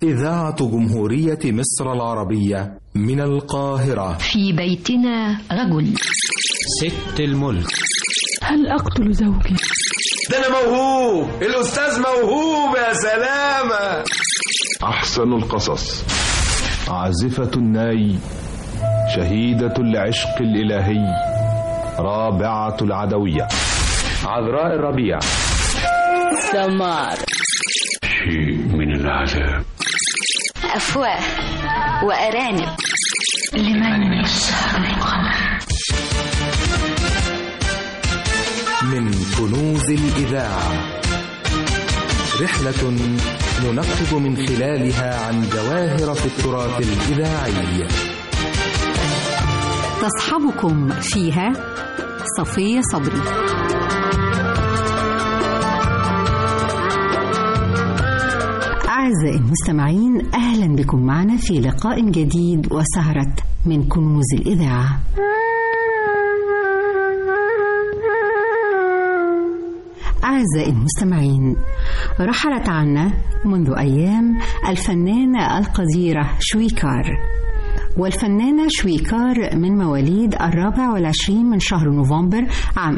إذاعة جمهورية مصر العربية من القاهرة في بيتنا رجل ست الملك هل أقتل زوجي؟ ده أنا موهوب الأستاذ موهوب يا سلامة أحسن القصص عازفة الناي شهيدة العشق الإلهي رابعة العدوية عذراء الربيع سمار شيء من العذاب أفواه وأرانب لمن يسهر القمر من كنوز الإذاعة رحلة ننقب من خلالها عن جواهر في التراث الإذاعي تصحبكم فيها صفية صبري أعزائي المستمعين أهلا بكم معنا في لقاء جديد وسهرة من كنوز الإذاعة أعزائي المستمعين رحلت عنا منذ أيام الفنانة القديرة شويكار والفنانة شويكار من مواليد الرابع والعشرين من شهر نوفمبر عام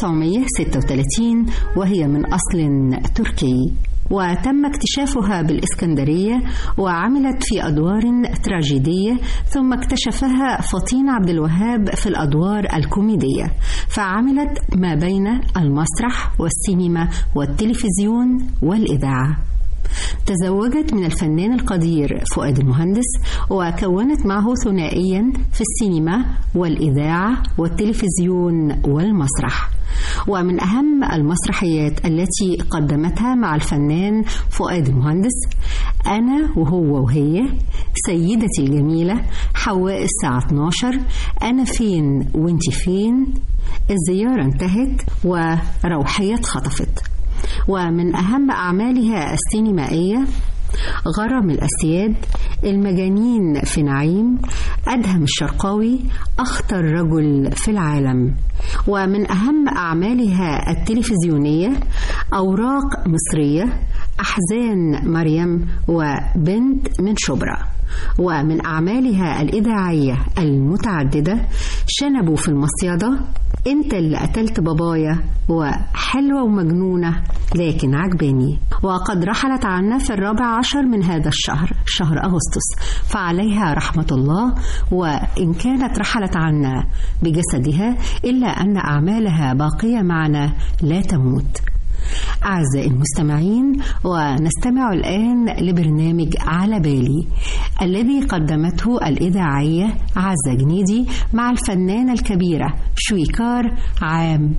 1936 وهي من أصل تركي وتم اكتشافها بالإسكندرية وعملت في أدوار تراجيدية ثم اكتشفها فطين عبد الوهاب في الأدوار الكوميدية فعملت ما بين المسرح والسينما والتلفزيون والإذاعة تزوجت من الفنان القدير فؤاد المهندس وكونت معه ثنائيا في السينما والإذاعة والتلفزيون والمسرح ومن أهم المسرحيات التي قدمتها مع الفنان فؤاد المهندس أنا وهو وهي سيدتي الجميلة حواء الساعة 12 أنا فين وانت فين الزيارة انتهت وروحية اتخطفت ومن أهم أعمالها السينمائية غرام الأسياد المجانين في نعيم أدهم الشرقاوي أخطر رجل في العالم ومن أهم أعمالها التلفزيونية أوراق مصرية أحزان مريم وبنت من شبرا ومن أعمالها الإذاعية المتعددة شنبوا في المصيدة انت اللي قتلت بابايا وحلوة ومجنونة لكن عجباني وقد رحلت عنا في الرابع عشر من هذا الشهر شهر أغسطس فعليها رحمة الله وإن كانت رحلت عنا بجسدها إلا أن أعمالها باقية معنا لا تموت أعزائي المستمعين ونستمع الآن لبرنامج على بالي الذي قدمته الإذاعية عزة جنيدي مع الفنانة الكبيرة شويكار عام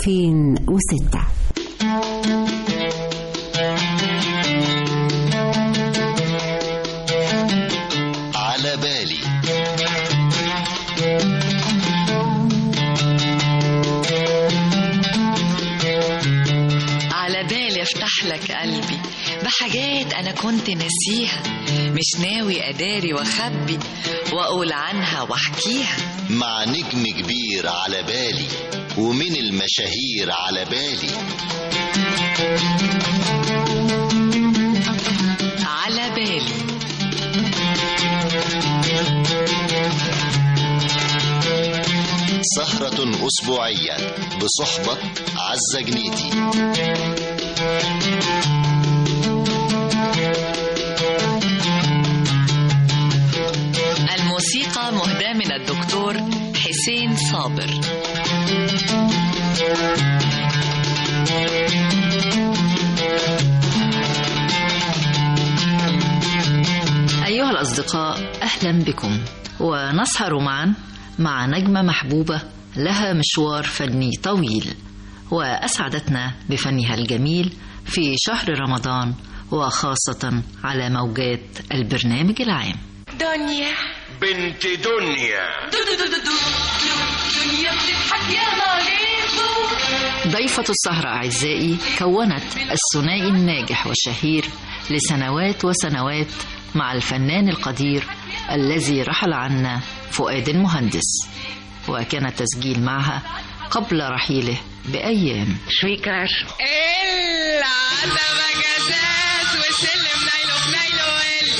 2006 على بالي على بالي افتح لك قلبي بحاجات انا كنت ناسيها مش ناوي اداري واخبي واقول عنها واحكيها مع نجم كبير على بالي ومن المشاهير على بالي على بالي سهرة أسبوعية بصحبة عزة جنيدي الموسيقى مهداة من الدكتور حسين صابر أيها الأصدقاء أهلا بكم ونسهر معا مع نجمة محبوبة لها مشوار فني طويل وأسعدتنا بفنها الجميل في شهر رمضان وخاصة على موجات البرنامج العام دنيا بنت دنيا دو دو دو دو دو دنيا بتضحك يا ماليزو ضيفة السهرة أعزائي كونت الثنائي الناجح والشهير لسنوات وسنوات مع الفنان القدير الذي رحل عنا فؤاد المهندس وكان التسجيل معها قبل رحيله بأيام شويكار إلا عتبة جزاز وسلم نايلو بنايلو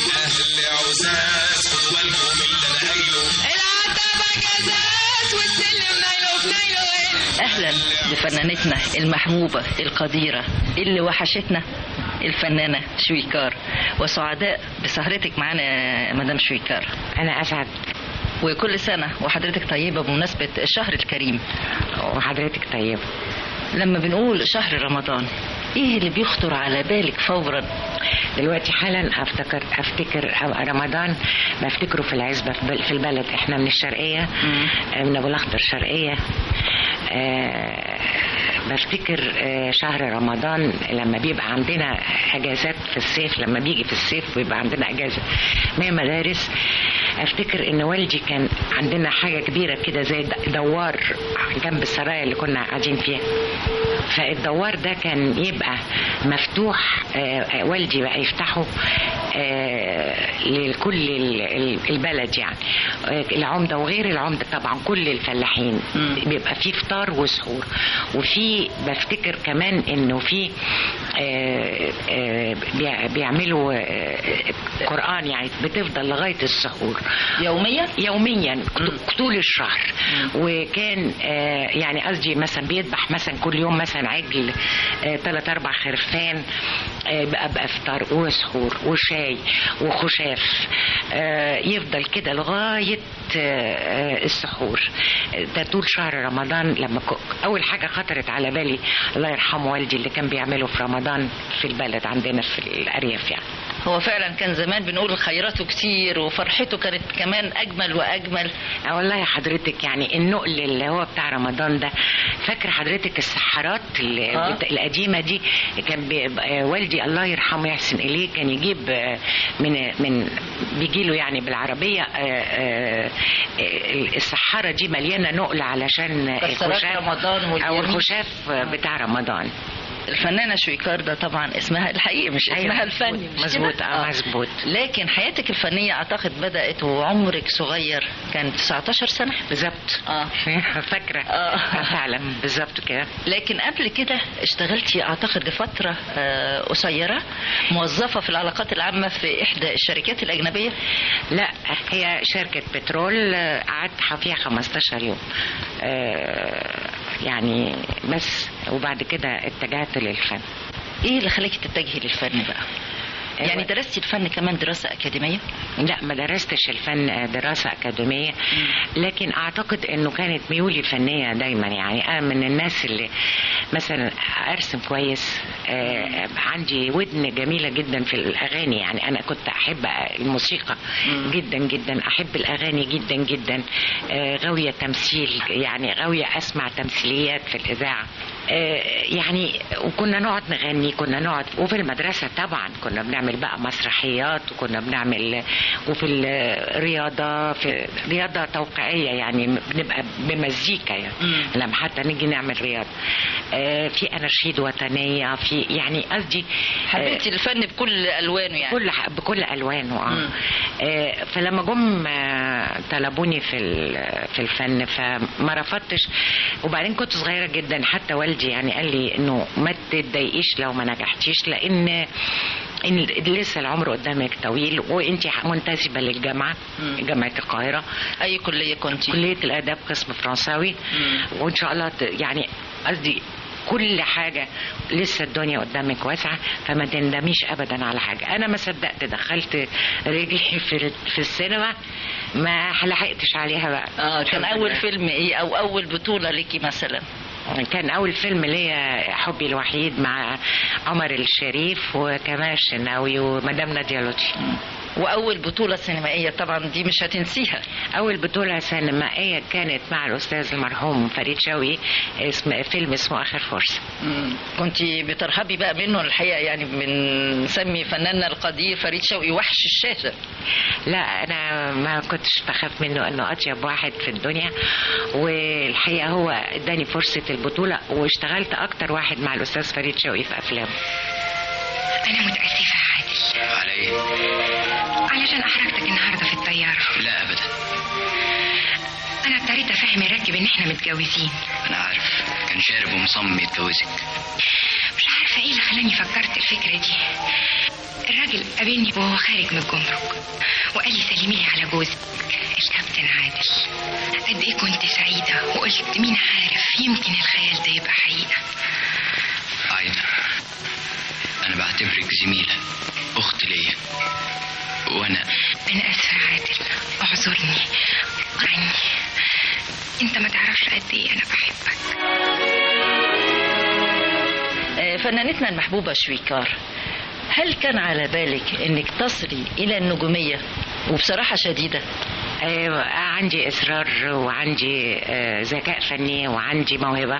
اهلا بفنانتنا المحبوبه القديره اللي وحشتنا الفنانه شويكار وسعداء بسهرتك معانا يا مدام شويكار انا اسعد وكل سنه وحضرتك طيبه بمناسبه الشهر الكريم وحضرتك طيبه لما بنقول شهر رمضان ايه اللي بيخطر على بالك فورا دلوقتي حالا افتكر افتكر رمضان بفتكره في العزبه في البلد احنا من الشرقيه من ابو الاخضر الشرقيه أه بفتكر شهر رمضان لما بيبقى عندنا اجازات في الصيف لما بيجي في الصيف بيبقى عندنا اجازه من مدارس افتكر ان والدي كان عندنا حاجه كبيره كده زي دوار جنب السرايا اللي كنا قاعدين فيها فالدوار ده كان يبقى مفتوح والدي بقى يفتحه لكل البلد يعني العمده وغير العمده طبعا كل الفلاحين بيبقى فيه فطار وسحور وفي بفتكر كمان انه في بيعملوا قران يعني بتفضل لغايه السحور يوميا يوميا طول الشهر وكان يعني قصدي مثلا بيذبح مثلا كل يوم مثلا عجل ثلاث اربع خرفان بقى بافطار وسحور وشاي وخشاف يفضل كده لغايه السحور ده طول شهر رمضان لما اول حاجه خطرت على بالي الله يرحمه والدي اللي كان بيعمله في رمضان في البلد عندنا في الارياف يعني هو فعلا كان زمان بنقول خيراته كتير وفرحته كانت كمان اجمل واجمل اه والله يا حضرتك يعني النقل اللي هو بتاع رمضان ده فاكر حضرتك السحارات آه. القديمه دي كان والدي الله يرحمه يحسن اليه كان يجيب من من بيجي له يعني بالعربيه السحاره دي مليانه نقل علشان الخشاف رمضان او الخشاف بتاع رمضان الفنانه شويكار ده طبعا اسمها الحقيقي مش أيوة اسمها الفني مظبوط اه مظبوط لكن حياتك الفنيه اعتقد بدات وعمرك صغير كان 19 سنه بالظبط اه فاكره اه فعلا بالظبط كده لكن قبل كده اشتغلتي اعتقد لفتره آه قصيره موظفه في العلاقات العامه في احدى الشركات الاجنبيه لا هي شركه بترول قعدت فيها 15 يوم آه يعني بس وبعد كده اتجهت للفن ايه اللي خلاكي تتجهي للفن بقى يعني درستي الفن كمان دراسة أكاديمية؟ لا ما درستش الفن دراسة أكاديمية لكن أعتقد أنه كانت ميولي الفنية دايما يعني أنا من الناس اللي مثلا أرسم كويس آه عندي ودن جميلة جدا في الأغاني يعني أنا كنت أحب الموسيقى جدا جدا أحب الأغاني جدا جدا آه غاوية تمثيل يعني غاوية أسمع تمثيليات في الإذاعة آه يعني وكنا نقعد نغني كنا نقعد وفي المدرسة طبعا كنا بنعمل بقى مسرحيات وكنا بنعمل وفي الرياضة في رياضة توقيعية يعني بنبقى بمزيكا يعني لما حتى نيجي نعمل رياضة آه في أناشيد وطنية في يعني قصدي حبيتي الفن بكل ألوانه يعني كل بكل ألوانه اه, آه فلما جم طلبوني في في الفن فما رفضتش وبعدين كنت صغيرة جدا حتى والدي يعني قال لي انه ما تتضايقيش لو ما نجحتيش لان ان لسه العمر قدامك طويل وانت منتسبه للجامعه جامعه القاهره اي كليه كنت كليه الاداب قسم فرنساوي وان شاء الله يعني قصدي كل حاجة لسه الدنيا قدامك واسعة فما تندميش أبدا على حاجة أنا ما صدقت دخلت رجلي في, في السينما ما لحقتش عليها بقى آه كان أول فيلم إيه أو أول بطولة ليكي مثلا كان أول فيلم ليا حبي الوحيد مع عمر الشريف وكمال الشناوي ومدام نادية لطفي واول بطوله سينمائيه طبعا دي مش هتنسيها اول بطوله سينمائيه كانت مع الاستاذ المرحوم فريد شوقي اسم فيلم اسمه اخر فرصه كنت بترهبي بقى منه الحقيقه يعني بنسمي فناننا القدير فريد شوقي وحش الشاشه لا انا ما كنتش بخاف منه انه اطيب واحد في الدنيا والحقيقه هو اداني فرصه البطوله واشتغلت اكتر واحد مع الاستاذ فريد شوقي في افلامه انا متاسفه عادل على ايه علشان احرجتك النهارده في الطياره لا ابدا انا اضطريت افهم الراكب ان احنا متجوزين انا عارف كان شارب ومصمم يتجوزك مش عارفه ايه اللي خلاني فكرت الفكره دي الراجل قابلني وهو خارج من الجمرك وقال لي سلمي لي على جوزك الكابتن عادل قد ايه كنت سعيدة وقلت مين عارف يمكن الخيال ده يبقى حقيقة عايدة أنا بعتبرك زميلة أخت ليا وأنا أنا آسفة يا عادل اعذرني عني أنت ما تعرفش قد إيه أنا بحبك آه، فنانتنا المحبوبة شويكار هل كان على بالك انك تصلي الى النجومية وبصراحة شديدة آه، عندي اصرار وعندي آه، ذكاء فني وعندي موهبه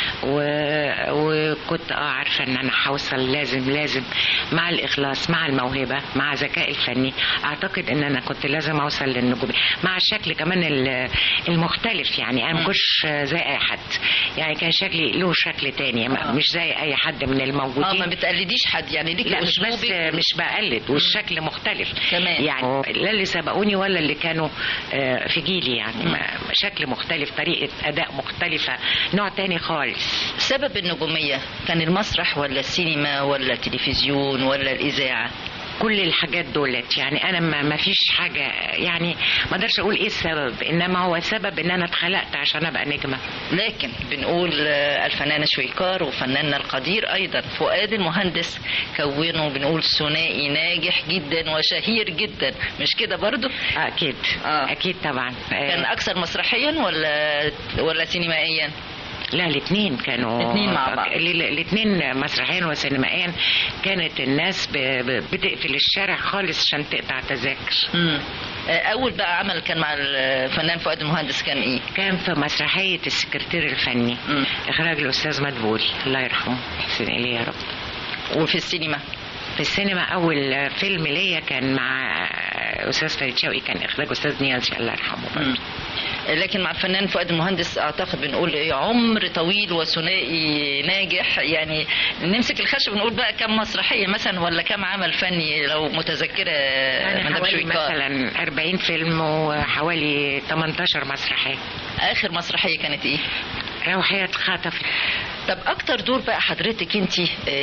و- وكنت اه عارفه ان انا هوصل لازم لازم مع الاخلاص مع الموهبه مع الذكاء الفني اعتقد ان انا كنت لازم اوصل للنجوم مع الشكل كمان ال- المختلف يعني انا مكنتش زي اي حد يعني كان شكلي له شكل تاني ما- مش زي اي حد من الموجودين اه ما بتقلديش حد يعني ليك لا مش بس أسلوبك. مش بقلد والشكل مختلف كمان. يعني لا اللي سبقوني ولا اللي كانوا آه، في جيلي يعني ما- شكل مختلف طريقة أداء مختلفة نوع تاني خالص سبب النجومية كان المسرح ولا السينما ولا التلفزيون ولا الإذاعة كل الحاجات دولت يعني انا ما ما فيش حاجه يعني ما اقدرش اقول ايه السبب انما هو السبب ان انا اتخلقت عشان ابقى نجمه لكن بنقول آه، الفنانة شويكار وفناننا القدير أيضا فؤاد المهندس كونوا بنقول ثنائي ناجح جدا وشهير جدا مش كده برضو اكيد آه. اكيد طبعا كان أكثر مسرحيا ولا ولا سينمائيا لا الاثنين كانوا الاتنين مع بعض. الاثنين مسرحيا وسينمائيا كانت الناس ب- ب- بتقفل الشارع خالص عشان تقطع تذاكر مم. آه، أول بقى عمل كان مع الفنان فؤاد المهندس كان إيه؟ كان في مسرحية السكرتير الفني مم. إخراج الأستاذ مدبول الله يرحمه يحسن إليه يا رب وفي السينما في السينما أول فيلم ليا كان مع أستاذ فريد شوقي كان إخراج أستاذ نيازي الله يرحمه برضه. لكن مع الفنان فؤاد المهندس اعتقد بنقول إيه عمر طويل وثنائي ناجح يعني نمسك الخشب ونقول بقى كم مسرحيه مثلا ولا كم عمل فني لو متذكره يعني مدام حوالي شويكار مثلا 40 فيلم وحوالي 18 مسرحية اخر مسرحيه كانت ايه؟ روحية خطف طب اكتر دور بقى حضرتك انت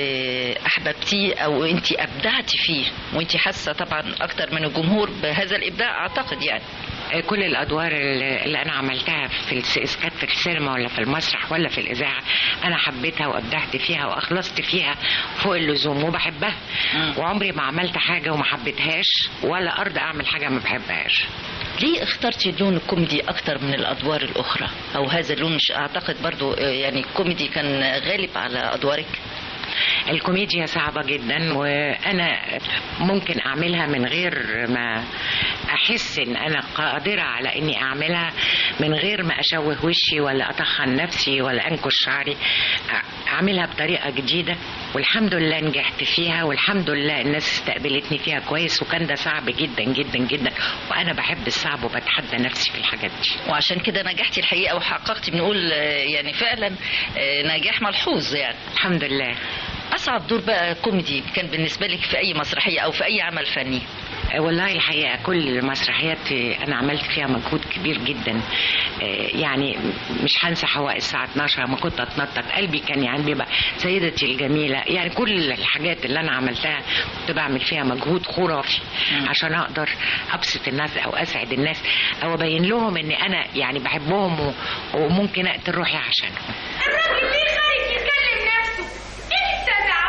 احببتيه او انت ابدعتي فيه وانت حاسه طبعا اكتر من الجمهور بهذا الابداع اعتقد يعني كل الادوار اللي اللي انا عملتها في الس- إذا كانت في السينما ولا في المسرح ولا في الاذاعه انا حبيتها وابدعت فيها واخلصت فيها فوق اللزوم وبحبها وعمري ما عملت حاجه وما حبيتهاش ولا ارضى اعمل حاجه ما بحبهاش ليه اخترتي اللون الكوميدي اكتر من الادوار الاخرى او هذا اللون مش اعتقد برضو آه، يعني الكوميدي كان غالب على ادوارك الكوميديا صعبة جدا وأنا ممكن أعملها من غير ما أحس إن أنا قادرة على إني أعملها من غير ما أشوه وشي ولا أطخن نفسي ولا أنكش شعري أ- أعملها بطريقة جديدة والحمد لله نجحت فيها والحمد لله الناس استقبلتني فيها كويس وكان ده صعب جدا جدا جدا وأنا بحب الصعب وبتحدى نفسي في الحاجات دي وعشان كده نجحتي الحقيقه وحققتي بنقول آه، يعني فعلا آه، نجاح ملحوظ يعني الحمد لله اصعب دور بقى كوميدي كان بالنسبه لك في اي مسرحيه او في اي عمل فني والله الحقيقة كل المسرحيات أنا عملت فيها مجهود كبير جدا آه، يعني مش هنسى حوائي الساعة 12 لما كنت أتنطط قلبي كان يعني بيبقى سيدتي الجميلة يعني كل الحاجات اللي أنا عملتها كنت بعمل فيها مجهود خرافي عشان أقدر أبسط الناس أو أسعد الناس أو أبين لهم إن أنا يعني بحبهم و- وممكن أقتل روحي عشانهم الراجل ليه خارج يكلم نفسه انت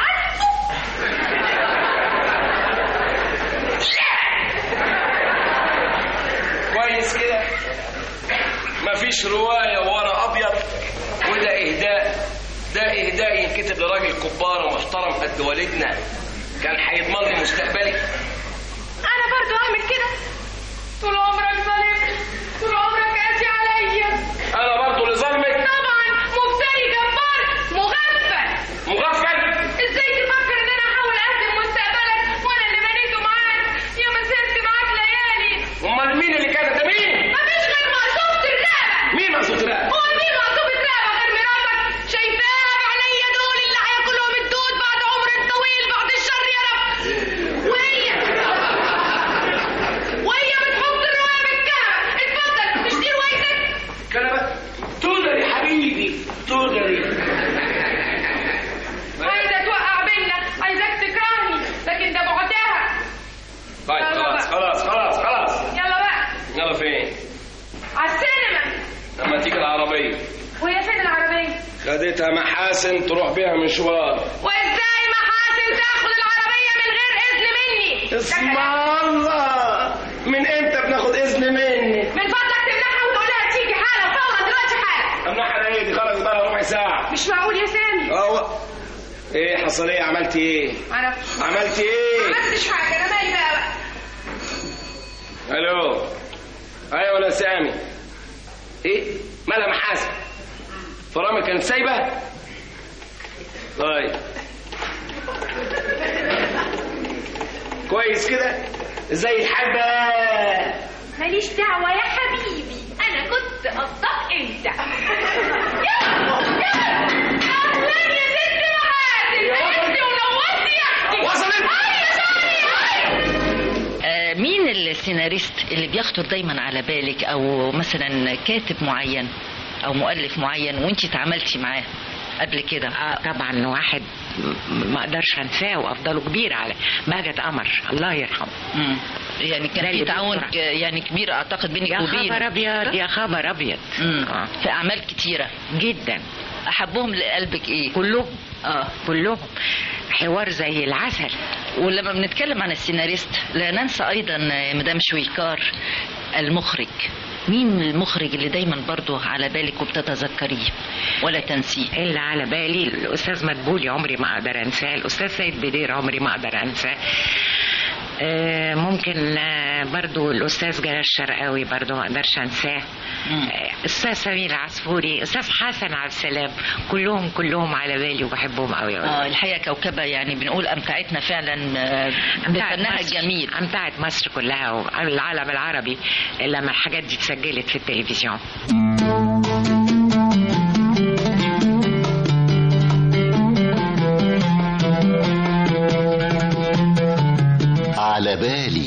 زعلته كويس كده مفيش رواية ورا أبيض وده إهداء ده إهداء ينكتب لراجل كبار ومحترم قد والدنا كان هيضمن لي مستقبلي انا برضو اعمل كده طول عمرك ظالمني طول عمرك قاسي عليا أنا برضه اللي ظلمك طبعا مفتري جبار مغفل مغفل ازاي تفكر ان انا احاول اقدم مستقبلك وانا اللي بنيته معاك يا ما سهرت معاك ليالي أمال مين اللي كانت ده مين؟ مفيش غير مقصوبة الرقبة مين مقصود رقبة؟ هو مين مقصوبة رقبة غير مراتك شايفاها بعينيا دول اللي هياكلهم الدود بعد عمر طويل بعد الشر يا رب وهي يلا فين على السينما لما تيجي العربيه وهي فين العربيه خدتها محاسن تروح بيها مشوار وازاي محاسن تاخد العربيه من غير اذن مني اسم الله من امتى بناخد اذن مني من فضلك تمنعها وتقول لها تيجي حالا فورا دلوقتي حالا امنعها ايه دي خلاص بقى ربع ساعه مش معقول يا سامي اه ايه حصل ايه عملت ايه معرفش عملت ايه ما عملتش حاجه انا مالي بقى بقى الو ايوه ولا سامي ايه مالها محاسن فرامل كانت سايبه طيب كويس كده زي الحبه ماليش دعوه يا حبيبي انا كنت قصدك انت يا يا اهلا يا ست محاسن عرفتي ونورتي يا اختي وصلت هاي يا سامي هاي آه، مين السيناريست اللي بيخطر دايما على بالك او مثلا كاتب معين او مؤلف معين وانت تعاملتي معاه قبل كده آه طبعا واحد م- ما اقدرش انساه وافضله كبير على ماجد قمر الله يرحمه مم. يعني ده كان في اللي تعاون بيسرع. ك- يعني كبير اعتقد بينك يا وبينه خبر ابيض يا خبر ابيض مم. آه. في اعمال كتيره جدا احبهم لقلبك ايه كلهم اه كلهم حوار زي العسل ولما بنتكلم عن السيناريست لا ننسى ايضا مدام شويكار المخرج مين المخرج اللي دايما برضو على بالك وبتتذكريه ولا تنسيه اللي على بالي الاستاذ مدبولي عمري ما اقدر انساه الاستاذ سيد بدير عمري ما اقدر انساه آه، ممكن آه، برضو الاستاذ جلال الشرقاوي برضو ما اقدرش انساه آه، استاذ سمير العصفوري استاذ حسن عبد السلام كلهم كلهم على بالي وبحبهم قوي اه الحقيقه كوكبه يعني بنقول امتعتنا فعلا آه، أمتعت بفنها مصر- الجميل امتعت مصر كلها والعالم العربي لما الحاجات دي اتسجلت في التلفزيون على بالي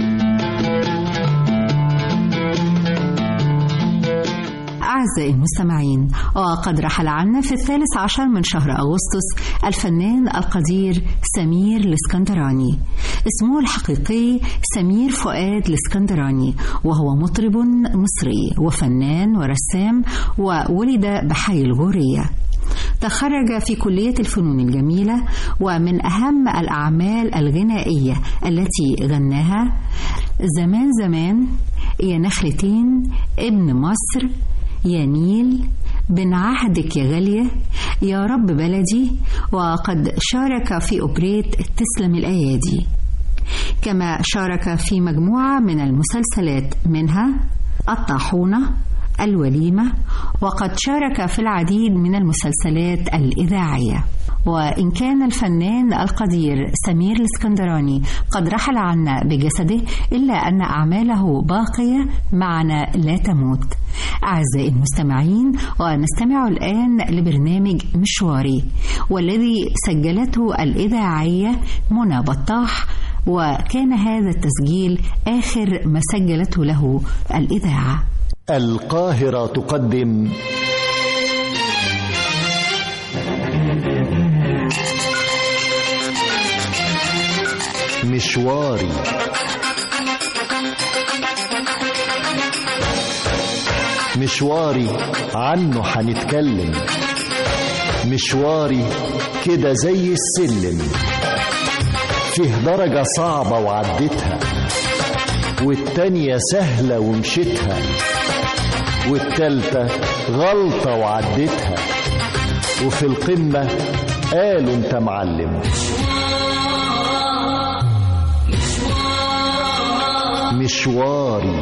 أعزائي المستمعين وقد رحل عنا في الثالث عشر من شهر أغسطس الفنان القدير سمير الاسكندراني اسمه الحقيقي سمير فؤاد الاسكندراني وهو مطرب مصري وفنان ورسام وولد بحي الغورية تخرج في كلية الفنون الجميلة ومن أهم الأعمال الغنائية التي غناها زمان زمان يا نخلتين ابن مصر يا نيل بن عهدك يا غالية يا رب بلدي وقد شارك في أوبريت تسلم الأيادي كما شارك في مجموعة من المسلسلات منها الطاحونة الوليمة وقد شارك في العديد من المسلسلات الإذاعية وإن كان الفنان القدير سمير الاسكندراني قد رحل عنا بجسده إلا أن أعماله باقية معنا لا تموت أعزائي المستمعين ونستمع الآن لبرنامج مشواري والذي سجلته الإذاعية منى بطاح وكان هذا التسجيل آخر ما سجلته له الإذاعة القاهرة تقدم مشواري مشواري عنه هنتكلم مشواري كده زي السلم فيه درجة صعبة وعديتها والتانية سهلة ومشيتها والتالتة غلطة وعديتها وفي القمة قالوا انت معلم مشواري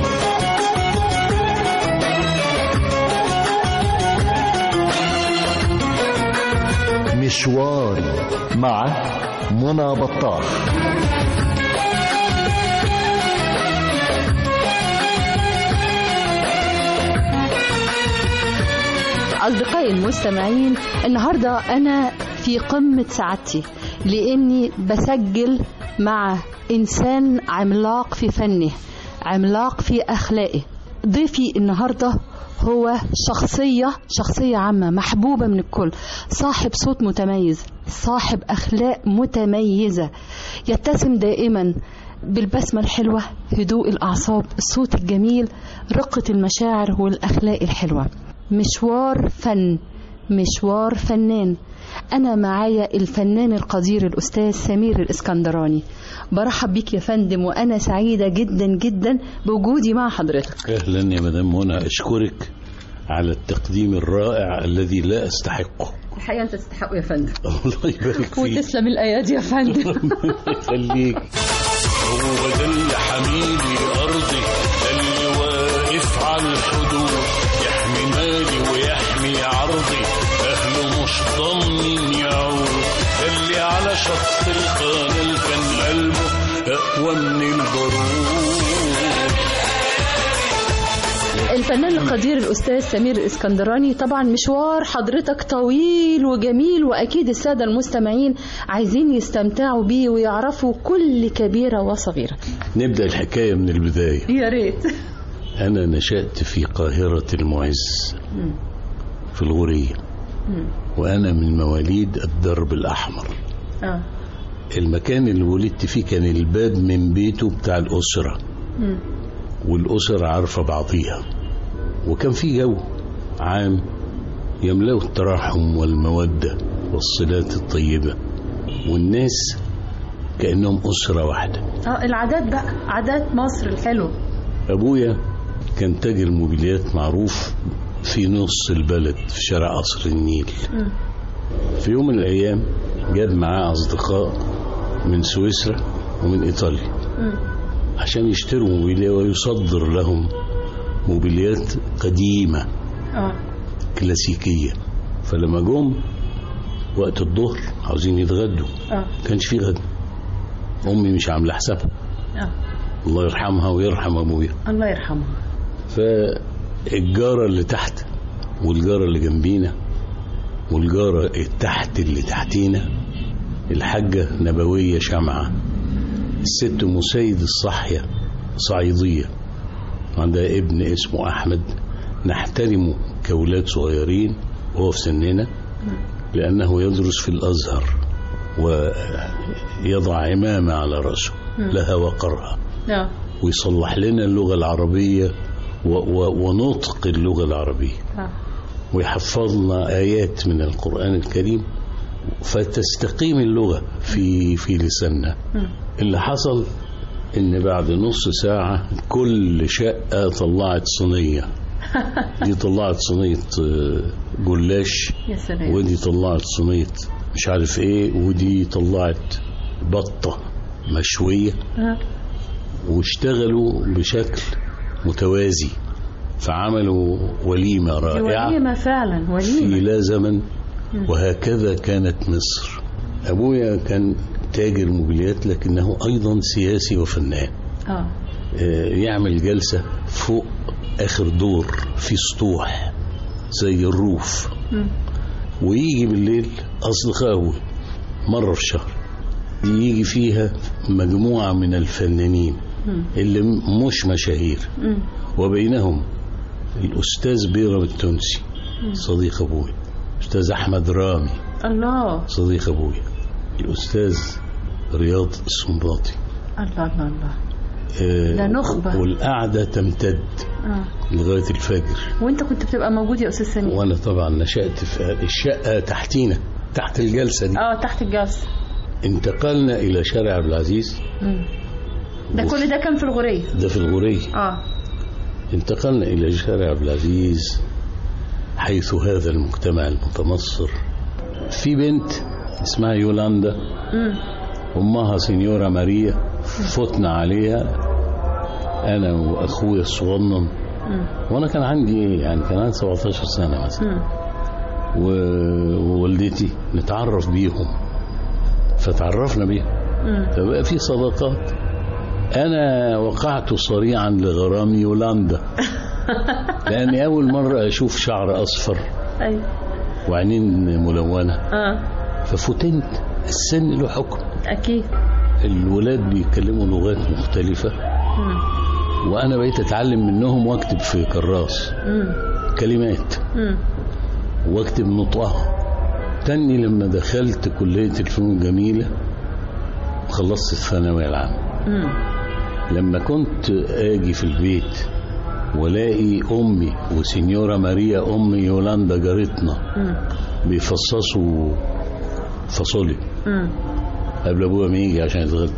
مشواري مع منى بطاح أصدقائي المستمعين النهاردة أنا في قمة سعادتي لأني بسجل مع إنسان عملاق في فنه عملاق في أخلاقه ضيفي النهاردة هو شخصية شخصية عامة محبوبة من الكل صاحب صوت متميز صاحب أخلاق متميزة يتسم دائما بالبسمة الحلوة هدوء الأعصاب الصوت الجميل رقة المشاعر والأخلاق الحلوة مشوار فن مشوار فنان أنا معايا الفنان القدير الأستاذ سمير الإسكندراني برحب بيك يا فندم وأنا سعيدة جدا جدا بوجودي مع حضرتك اهلا يا مدام منى اشكرك على التقديم الرائع الذي لا استحقه الحقيقة أنت تستحق يا فندم الله يبارك فيك وتسلم الأيادي يا فندم يخليك هو ده اللي حميدي أرضي ده اللي واقف على الحدود يحمي مالي ويحمي عرضي أهله مش ضامنين يعود ده اللي على شط القناة كان قلبه أقوى من البارود الفنان القدير الأستاذ سمير الإسكندراني طبعا مشوار حضرتك طويل وجميل وأكيد السادة المستمعين عايزين يستمتعوا بيه ويعرفوا كل كبيرة وصغيرة نبدأ الحكاية من البداية يا ريت أنا نشأت في قاهرة المعز في الغورية وأنا من مواليد الدرب الأحمر اه المكان اللي ولدت فيه كان الباب من بيته بتاع الأسرة مم. والأسر عارفة بعضيها وكان في جو عام يملأه التراحم والمودة والصلات الطيبة والناس كأنهم أسرة واحدة اه العادات بقى عادات مصر الحلوة أبويا كان تاجر موبيليات معروف في نص البلد في شارع قصر النيل مم. في يوم من الأيام جاب معاه أصدقاء من سويسرا ومن إيطاليا مم. عشان يشتروا موبيليا ويصدر لهم موبيليات قديمة اه كلاسيكية فلما جم وقت الظهر عاوزين يتغدوا اه كانش في غدا أمي مش عاملة حسابها اه الله يرحمها ويرحم أبويا الله يرحمه فالجارة اللي تحت والجارة اللي جنبينا والجارة التحت اللي تحتينا الحاجة نبوية شمعة الست مسيد الصحية صعيدية عندها ابن اسمه أحمد نحترمه كأولاد صغيرين وهو في سننا لأنه يدرس في الأزهر ويضع عمامة على رأسه مم. لها وقرها اه ويصلح لنا اللغة العربية و و ونطق اللغة العربية اه ويحفظنا آيات من القرآن الكريم فتستقيم اللغة في في لساننا مم. اللي حصل إن بعد نص ساعة كل شقة طلعت صينية دي طلعت صينية آه، جلاش يا سلام ودي طلعت صينية مش عارف ايه ودي طلعت بطة مشوية اه واشتغلوا بشكل متوازي فعملوا وليمة دي رائعة وليمة فعلا في وليمة لا زمن مم. وهكذا كانت مصر أبويا كان تاجر موبيليات لكنه أيضا سياسي وفنان اه آه، يعمل جلسة فوق آخر دور في سطوح زي الروف مم. ويجي بالليل أصدقائه مرة في الشهر يجي فيها مجموعة من الفنانين مم. اللي م- مش مشاهير مم. وبينهم الأستاذ بيرم التونسي مم. صديق أبوي الأستاذ أحمد رامي الله صديق أبوي الأستاذ رياض السنباطي الله الله الله آه، ده نخبة. والقعدة تمتد اه لغاية الفجر وانت كنت بتبقى موجود يا استاذ سمير وأنا طبعا نشأت في الشقة تحتينا تحت الجلسة دي اه تحت الجلسة انتقلنا إلى شارع عبد العزيز مم. ده كل ده كان في الغورية ده في الغورية اه انتقلنا إلى شارع عبد العزيز حيث هذا المجتمع المتمصر في بنت اسمها يولاندا مم. أمها سينيورا ماريا فتنا عليها أنا وأخويا الصغنن مم. وأنا كان عندي إيه يعني كان عندي 17 سنة مثلا مم. و- ووالدتي نتعرف بيهم فتعرفنا بيهم مم. فبقى في صداقات أنا وقعت صريعا لغرام يولاندا لأني أول مرة أشوف شعر أصفر ايوه وعينين ملونة اه ففتنت السن له حكم اكيد الولاد بيتكلموا لغات مختلفة مم. وأنا بقيت أتعلم منهم وأكتب في كراس مم. كلمات مم. واكتب نطقها تاني لما دخلت كلية الفنون الجميلة وخلصت الثانوية العامة مم. لما كنت اجي في البيت والاقي امي وسينيورا ماريا ام يولاندا جارتنا بيفصصوا فاصوليا قبل ابويا ما يجي عشان يتغدى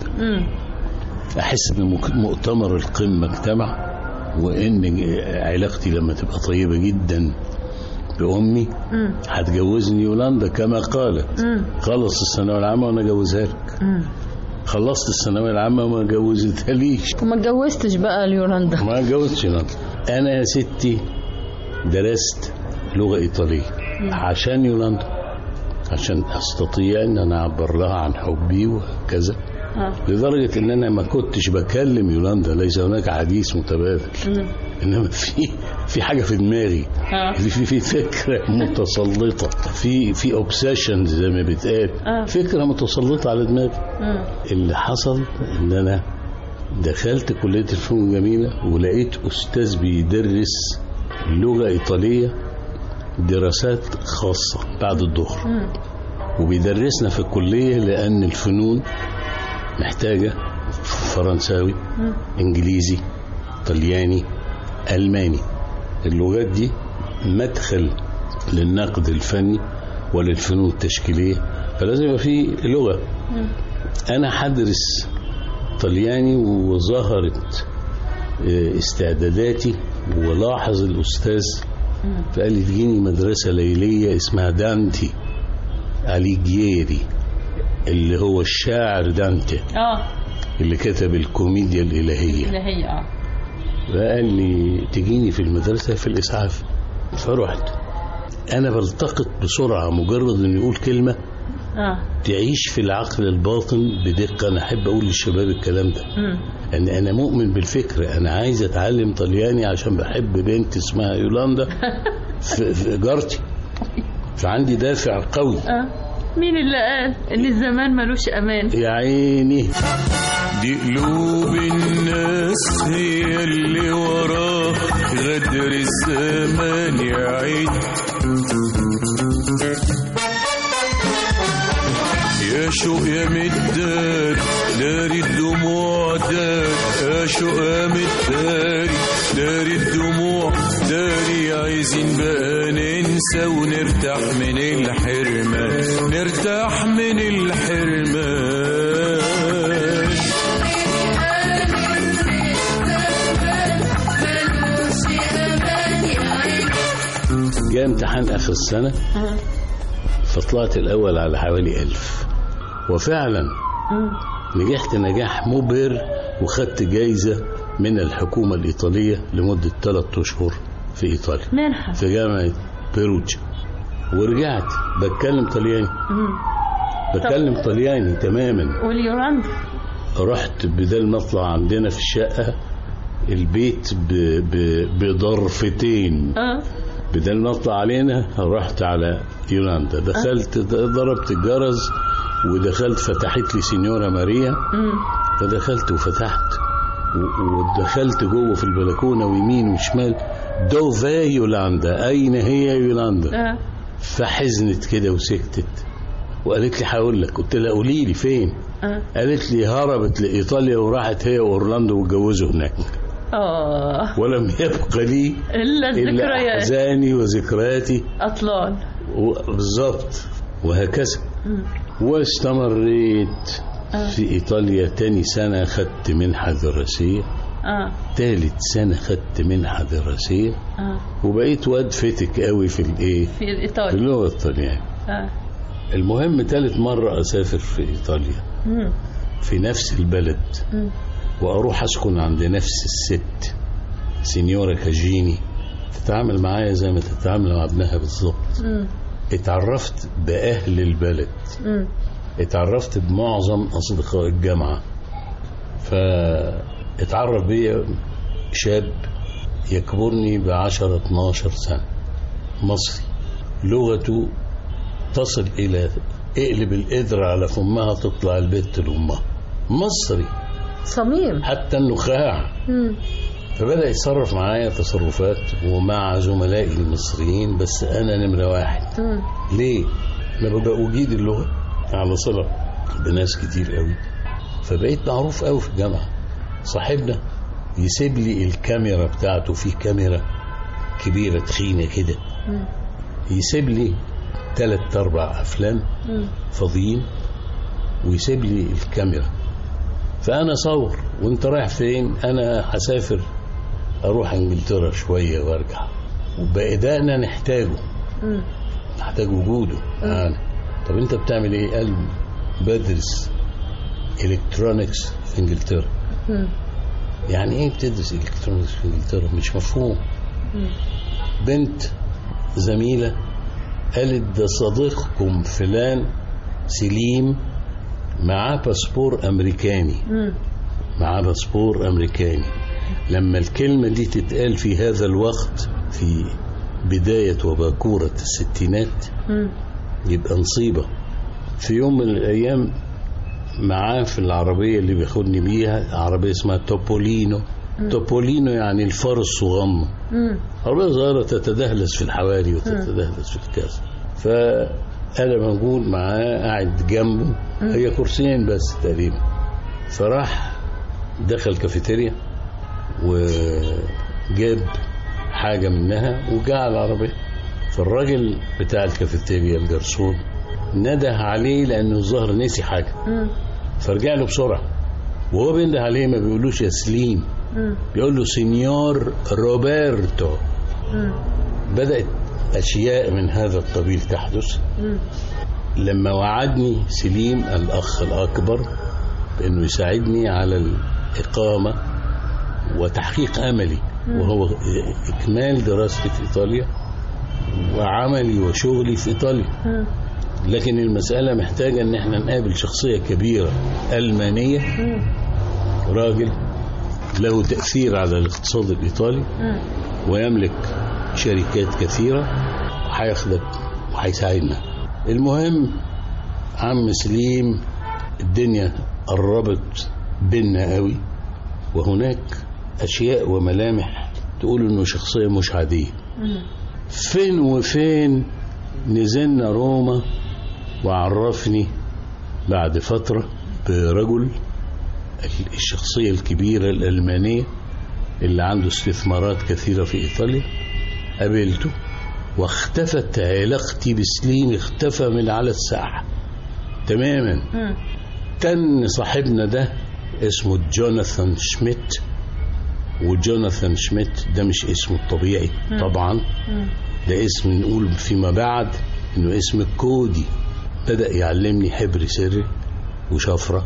احس ان مك- مؤتمر القمه اجتمع وان علاقتي لما تبقى طيبه جدا بامي هتجوزني يولاندا كما قالت خلص الثانويه العامه وانا اجوزها لك خلصت الثانويه العامه وما جوزتها ليش وما اتجوزتش بقى اليولاندا ما اتجوزتش يولاندا انا يا ستي درست لغه ايطاليه عشان يولاندا عشان استطيع ان انا اعبر لها عن حبي وهكذا لدرجه ان انا ما كنتش بكلم يولاندا ليس هناك حديث متبادل انما في في حاجه في دماغي آه. في في, في فكره متسلطه في في اوبسيشن زي ما بيتقال آه. فكره متسلطه على دماغي اللي حصل ان انا دخلت كليه الفنون الجميله ولقيت استاذ بيدرس لغه ايطاليه دراسات خاصه بعد الظهر وبيدرسنا في الكليه لان الفنون محتاجه فرنساوي انجليزي طلياني الماني اللغات دي مدخل للنقد الفني وللفنون التشكيليه فلازم يبقى في لغه انا هدرس طلياني وظهرت آه، استعداداتي ولاحظ الاستاذ فقال لي تجيني مدرسه ليليه اسمها دانتي اليجيري اللي هو الشاعر دانتي اه اللي كتب الكوميديا الالهيه اللي هي اه فقال لي تجيني في المدرسة في الإسعاف فرحت أنا بلتقط بسرعة مجرد إنه يقول كلمة اه تعيش في العقل الباطن بدقة أنا أحب أقول للشباب الكلام ده أن أنا مؤمن بالفكرة أنا عايز أتعلم طلياني عشان بحب بنت اسمها يولاندا في في جارتي فعندي دافع قوي اه مين اللي قال ان الزمان ملوش امان يا عيني دي قلوب الناس هي اللي وراه غدر الزمان يا عين يا شوق يا مدار داري الدموع دار يا شوق يا مداري داري الدموع داري عايزين بقى ننسى ونرتاح من الحرمان نرتاح من الحرمان جاء امتحان آخر السنة فطلعت الأول على حوالي ألف وفعلا نجحت نجاح مبهر وخدت جايزة من الحكومة الإيطالية لمدة ثلاثة أشهر في إيطاليا منحة في جامعة بيروجا ورجعت بتكلم طلياني بتكلم طلياني تماما واليولاندا رحت بدل ما اطلع عندنا في الشقة البيت ب... ب... بضرفتين اه بدل ما اطلع علينا رحت على يولاندا دخلت ضربت الجرس ودخلت فتحت لي سينيورا ماريا فدخلت وفتحت و- ودخلت جوه في البلكونه ويمين وشمال دوفا يولاندا اين هي يولاندا اه فحزنت كده وسكتت وقالت لي هقول لك قلت لها قولي لي فين اه قالت لي هربت لايطاليا وراحت هي واورلاندو واتجوزوا هناك اه ولم يبق لي الا الا الذكريات احزاني وذكرياتي اطلال و- بالظبط وهكذا مم. واستمريت آه. في ايطاليا تاني سنه خدت منحه دراسيه اه تالت سنه خدت منحه دراسيه اه وبقيت واد فتك قوي في الايه في في الايطالي اللغه الطليانيه اه المهم تالت مره اسافر في ايطاليا مم. في نفس البلد مم. واروح اسكن عند نفس الست سينيورا كاجيني تتعامل معايا زي ما تتعامل مع ابنها بالظبط مم. اتعرفت باهل البلد مم. اتعرفت بمعظم اصدقاء الجامعه فاتعرف بيا شاب يكبرني بعشرة 12 سنة مصري لغته تصل إلى اقلب القدر على فمها تطلع البت لأمها مصري صميم حتى النخاع مم. فبدأ يتصرف معايا تصرفات ومع زملائي المصريين بس أنا نمرة واحد مم. ليه؟ أنا ببقى أجيد اللغة على صلة بناس كتير قوي فبقيت معروف قوي في الجامعة صاحبنا يسيب لي الكاميرا بتاعته في كاميرا كبيرة تخينة كده يسيب لي ثلاث أربع أفلام فاضيين ويسيب لي الكاميرا فأنا صور وأنت رايح فين أنا هسافر أروح إنجلترا شوية وأرجع وبإيدائنا نحتاجه نحتاج وجوده معانا طب أنت بتعمل إيه؟ قال بدرس إلكترونيكس في إنجلترا يعني إيه بتدرس إلكترونيكس في إنجلترا؟ مش مفهوم بنت زميلة قالت ده صديقكم فلان سليم معاه باسبور أمريكاني معاه باسبور أمريكاني لما الكلمة دي تتقال في هذا الوقت في بداية وباكورة الستينات يبقى نصيبة في يوم من الأيام معاه في العربية اللي بياخدني بيها عربية اسمها توبولينو توبولينو يعني الفار الصغنن عربية صغيرة تتدهلس في الحواري وتتدهلس في الكاس فأنا موجود معاه قاعد جنبه هي كرسيين بس تقريبا فراح دخل كافيتيريا وجاب حاجة منها وجاء على العربية فالراجل بتاع الكافيتيريا الجرسون نده عليه لأنه الظهر نسي حاجة فرجع له بسرعة وهو بينده عليه ما بيقولوش يا سليم بيقول له سينيور روبرتو بدأت أشياء من هذا القبيل تحدث لما وعدني سليم الأخ الأكبر بأنه يساعدني على الإقامة وتحقيق أملي وهو إكمال دراستي في إيطاليا وعملي وشغلي في إيطاليا لكن المسألة محتاجة أن احنا نقابل شخصية كبيرة ألمانية راجل له تأثير على الاقتصاد الإيطالي ويملك شركات كثيرة وهياخدك وهيساعدنا المهم عم سليم الدنيا قربت بينا قوي وهناك أشياء وملامح تقول إنه شخصية مش عادية فين وفين نزلنا روما وعرفني بعد فترة برجل الشخصية الكبيرة الألمانية اللي عنده استثمارات كثيرة في إيطاليا قابلته واختفت علاقتي بسليم اختفى من على الساحة تماما تن صاحبنا ده اسمه جوناثان شميت وجوناثان شميت ده مش اسمه الطبيعي طبعا ده اسم نقول فيما بعد انه اسم كودي بدأ يعلمني حبر سري وشفرة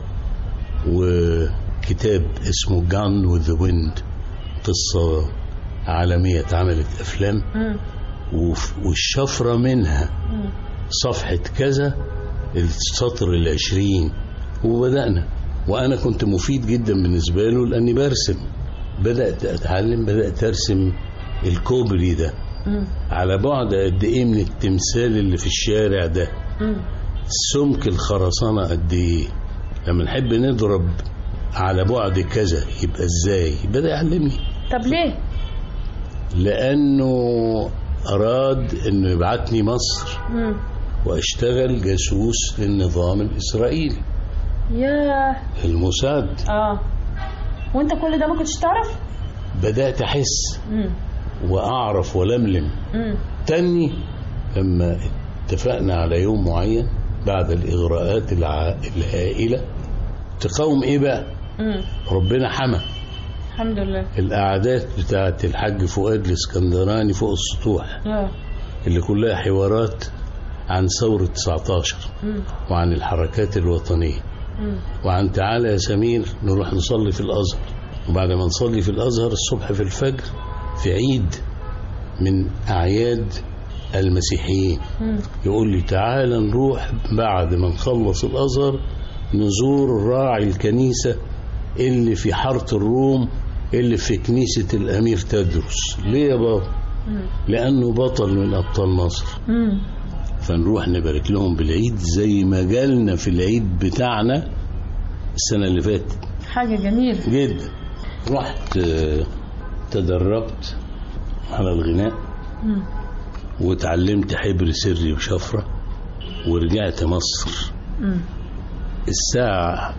وكتاب اسمه جان وذ ذا ويند قصة عالمية اتعملت أفلام والشفرة منها صفحة كذا السطر العشرين وبدأنا وأنا كنت مفيد جدا بالنسبة له لأني برسم بدأت أتعلم بدأت أرسم الكوبري ده على بعد قد إيه من التمثال اللي في الشارع ده سمك الخرسانة قد إيه لما نحب نضرب على بعد كذا يبقى إزاي بدأ يعلمني طب ليه لأنه أراد أنه يبعتني مصر مم. واشتغل جاسوس للنظام الإسرائيلي ياه الموساد اه وانت كل ده ما كنتش تعرف بدأت أحس مم. وأعرف ولملم مم. تاني لما اتفقنا على يوم معين بعد الإغراءات الع... الهائلة تقاوم إيه بقى مم. ربنا حمى الحمد لله القعدات بتاعت الحاج فؤاد الاسكندراني فوق السطوح اه اللي كلها حوارات عن ثورة 19 مم. وعن الحركات الوطنية مم. وعن تعالى يا سمير نروح نصلي في الأزهر وبعد ما نصلي في الأزهر الصبح في الفجر في عيد من أعياد المسيحيين مم. يقول لي تعالى نروح بعد ما نخلص الأزهر نزور راعي الكنيسة اللي في حارة الروم اللي في كنيسة الأمير تدرس ليه يا بابا مم. لأنه بطل من أبطال مصر مم. فنروح نبارك لهم بالعيد زي ما جالنا في العيد بتاعنا السنة اللي فاتت حاجة جميلة جدا رحت آه، تدربت على الغناء مم. وتعلمت حبر سري وشفرة ورجعت مصر مم. الساعة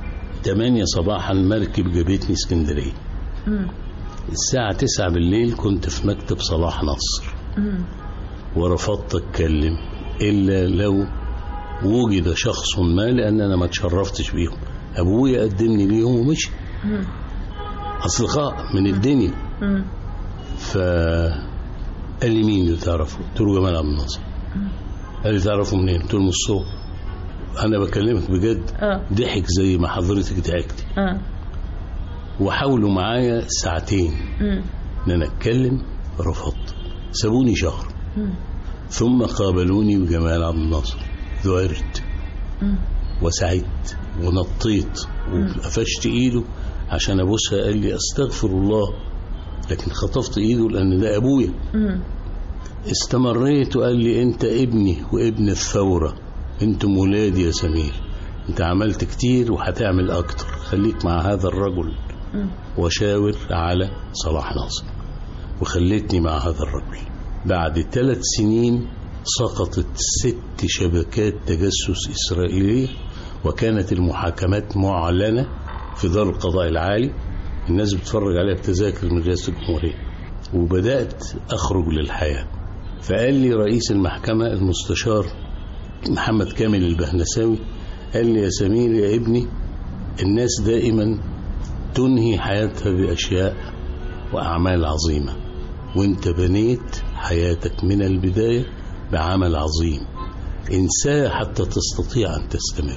8 صباحا مركب جابتني اسكندرية الساعة 9 بالليل كنت في مكتب صلاح نصر ورفضت اتكلم الا لو وجد شخص ما لان انا ما اتشرفتش بيهم ابويا قدمني ليهم ومشي اصدقاء من الدنيا ف قال لي مين اللي تعرفه قلت له جمال عبد الناصر قال لي تعرفه منين قلت له من الصوت انا بكلمك بجد اه ضحك زي ما حضرتك ضحكتي اه وحاولوا معايا ساعتين مم. ان انا اتكلم رفضت سابوني شهر مم. ثم قابلوني بجمال عبد الناصر ذعرت مم. وسعدت ونطيت وقفشت ايده عشان ابوسها قال لي استغفر الله لكن خطفت ايده لان ده ابويا مم. استمريت وقال لي انت ابني وابن الثورة انتم ولادي يا سمير انت عملت كتير وهتعمل اكتر خليك مع هذا الرجل مم. وشاور على صلاح ناصر وخلتني مع هذا الرجل بعد ثلاث سنين سقطت ست شبكات تجسس إسرائيلية وكانت المحاكمات معلنة في دار القضاء العالي الناس بتتفرج عليها بتذاكر من رئاسة الجمهورية وبدأت أخرج للحياة فقال لي رئيس المحكمة المستشار محمد كامل البهنساوي قال لي يا سمير يا ابني الناس دائما تنهي حياتها بأشياء وأعمال عظيمة وانت بنيت حياتك من البداية بعمل عظيم انساه حتى تستطيع أن تستمر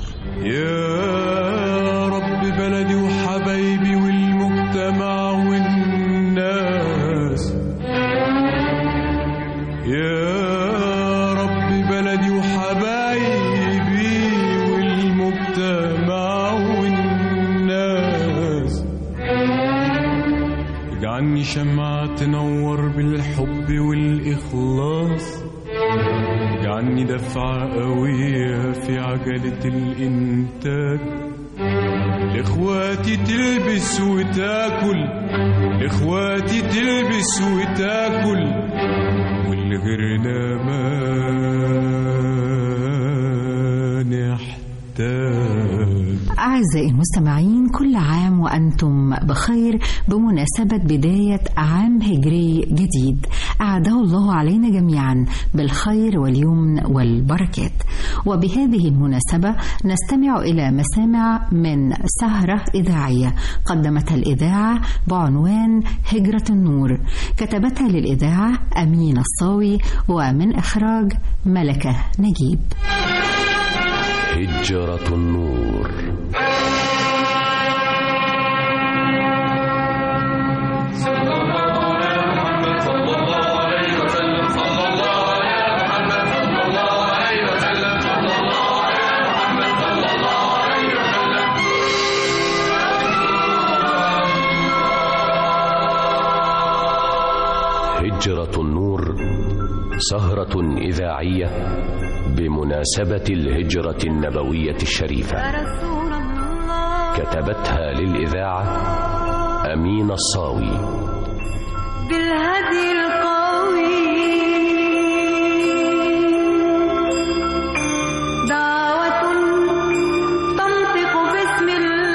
يا رب بلدي وحبايبي والمجتمع والناس يا رب بلدي وحبايبي والمجتمع والناس اجعلني شمعة تنور بالحب والإخلاص اجعلني دفعة قوية في عجلة الإنتاج لإخواتي تلبس وتاكل لإخواتي تلبس وتاكل واللي غيرنا ما نحتاج أعزائي المستمعين كل عام وأنتم بخير بمناسبة بداية عام هجري جديد أعاده الله علينا جميعا بالخير واليمن والبركات وبهذه المناسبة نستمع إلى مسامع من سهرة إذاعية قدمتها الإذاعة بعنوان هجرة النور كتبتها للإذاعة أمين الصاوي ومن إخراج ملكة نجيب هجرة النور هجرة النور سهرة إذاعية بمناسبة الهجرة النبوية الشريفة كتبتها للإذاعة أمين الصاوي بالهدي القوي دعوة تنطق باسم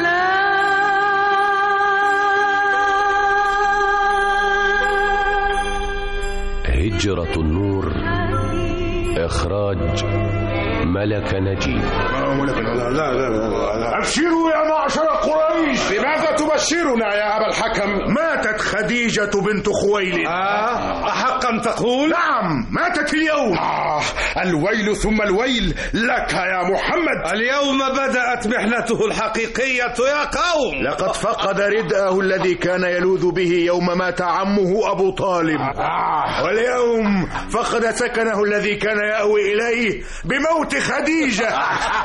هجرة النور إخراج ملك نجيب لا لا لا لا أبشروا يا معشر قريش لماذا تبشرنا يا أبا الحكم ماتت خديجة بنت خويلد آه أحقا تقول نعم ماتت اليوم آه الويل ثم الويل لك يا محمد اليوم بدأت محنته الحقيقية يا قوم لقد فقد ردءه الذي كان يلوذ به يوم مات عمه أبو طالب آه واليوم فقد سكنه الذي كان يأوي إليه بموت خديجة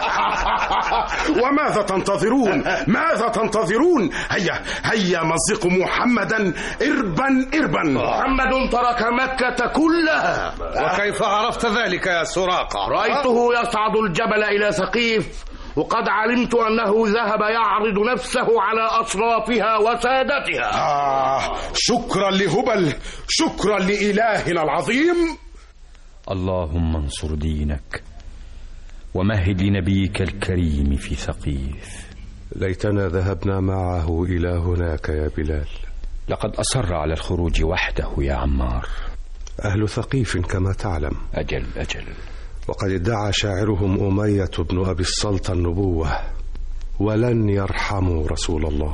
وماذا تنتظرون ماذا تنتظرون هيا هيا مزقوا محمدا إربا إربا محمد ترك مكة كلها وكيف عرفت ذلك يا سراقة رأيته يصعد الجبل إلى سقيف وقد علمت أنه ذهب يعرض نفسه على أصرافها وسادتها آه شكرا لهبل شكرا لإلهنا العظيم اللهم انصر دينك ومهد لنبيك الكريم في ثقيف ليتنا ذهبنا معه إلى هناك يا بلال لقد أصر على الخروج وحده يا عمار أهل ثقيف كما تعلم أجل أجل وقد ادعى شاعرهم أمية بن أبي السلطة النبوة ولن يرحموا رسول الله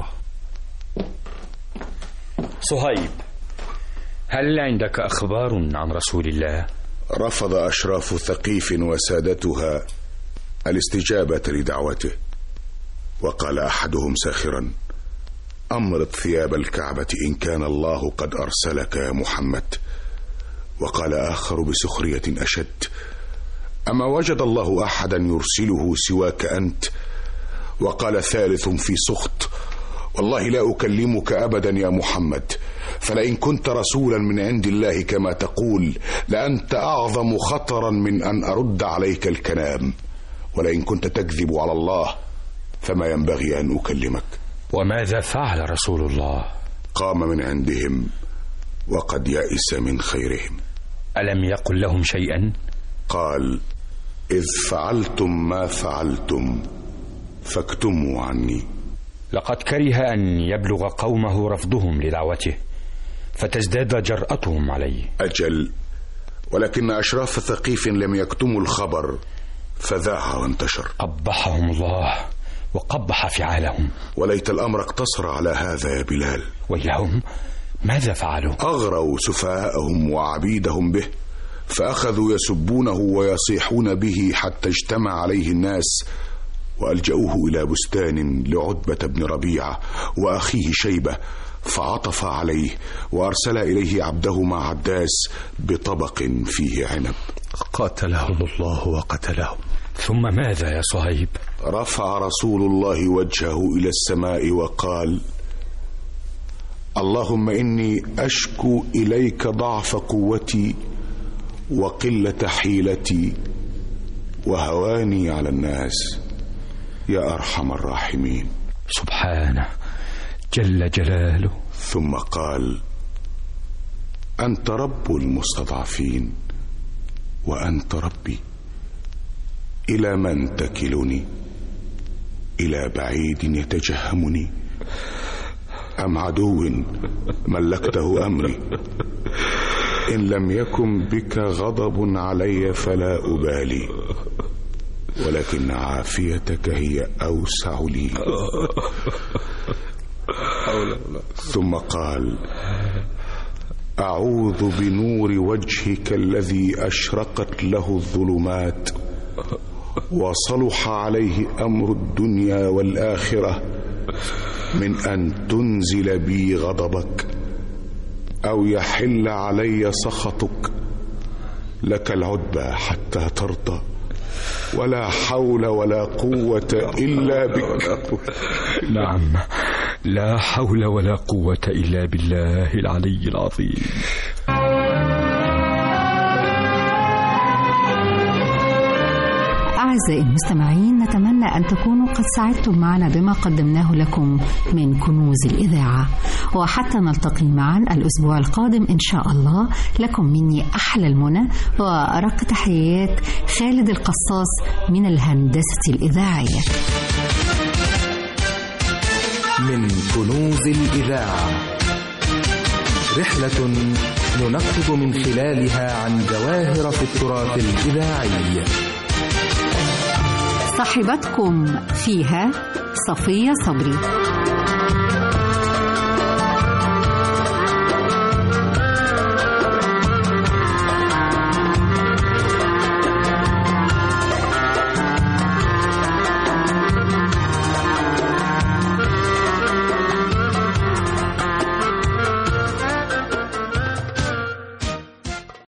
صهيب هل عندك أخبار عن رسول الله؟ رفض أشراف ثقيف وسادتها الاستجابة لدعوته وقال أحدهم ساخرا أمرض ثياب الكعبة إن كان الله قد أرسلك يا محمد وقال آخر بسخرية أشد أما وجد الله أحدا يرسله سواك أنت وقال ثالث في سخط والله لا أكلمك أبدا يا محمد فلئن كنت رسولا من عند الله كما تقول لأنت أعظم خطرا من أن أرد عليك الكلام ولئن كنت تكذب على الله فما ينبغي أن أكلمك وماذا فعل رسول الله؟ قام من عندهم وقد يئس من خيرهم ألم يقل لهم شيئا؟ قال إذ فعلتم ما فعلتم فاكتموا عني لقد كره أن يبلغ قومه رفضهم لدعوته فتزداد جرأتهم عليه أجل ولكن أشراف ثقيف لم يكتموا الخبر فذاع وانتشر قبحهم الله وقبح فعالهم وليت الأمر اقتصر على هذا يا بلال ويلهم ماذا فعلوا أغروا سفهاءهم وعبيدهم به فأخذوا يسبونه ويصيحون به حتى اجتمع عليه الناس وألجأوه إلى بستان لعتبة بن ربيعة وأخيه شيبة فعطف عليه وأرسل إليه عبده مع عداس بطبق فيه عنب قاتلهم الله وقتلهم ثم ماذا يا صهيب رفع رسول الله وجهه إلى السماء وقال اللهم إني أشكو إليك ضعف قوتي وقلة حيلتي وهواني على الناس يا أرحم الراحمين سبحانه جل جلاله ثم قال أنت رب المستضعفين وأنت ربي إلى من تكلني إلى بعيد يتجهمني أم عدو ملكته أمري إن لم يكن بك غضب علي فلا أبالي ولكن عافيتك هي أوسع لي ثم قال أعوذ بنور وجهك الذي أشرقت له الظلمات وصلح عليه أمر الدنيا والآخرة من أن تنزل بي غضبك أو يحل علي سخطك لك العتبى حتى ترضى ولا حول ولا قوة إلا بك نعم لا حول ولا قوة إلا بالله العلي العظيم أعزائي المستمعين نتمنى أن تكونوا قد سعدتم معنا بما قدمناه لكم من كنوز الإذاعة وحتى نلتقي معا الأسبوع القادم إن شاء الله لكم مني أحلى المنى وأرق تحيات خالد القصاص من الهندسة الإذاعية من كنوز الإذاعة رحلة ننقب من خلالها عن جواهر في التراث الإذاعي صاحبتكم فيها صفية صبري